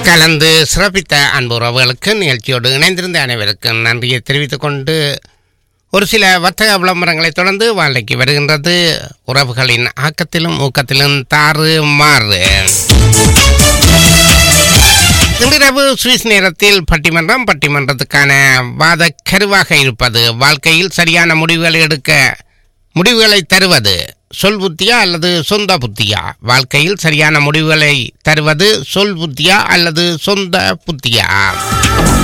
கலந்து சிறப்பித்த அன்பு உறவுகளுக்கு நிகழ்ச்சியோடு இணைந்திருந்த அனைவருக்கும் நன்றியை தெரிவித்துக் கொண்டு ஒரு சில வர்த்தக விளம்பரங்களை தொடர்ந்து வாழ்க்கைக்கு வருகின்றது உறவுகளின் ஆக்கத்திலும் ஊக்கத்திலும் தாறு மாறு இன்றிரவு சுவிஸ் நேரத்தில் பட்டிமன்றம் பட்டிமன்றத்துக்கான வாத கருவாக இருப்பது வாழ்க்கையில் சரியான முடிவுகளை எடுக்க முடிவுகளை தருவது சொல் புத்தியா அல்லது சொந்த புத்தியா வாழ்க்கையில் சரியான முடிவுகளை தருவது சொல் புத்தியா அல்லது சொந்த புத்தியா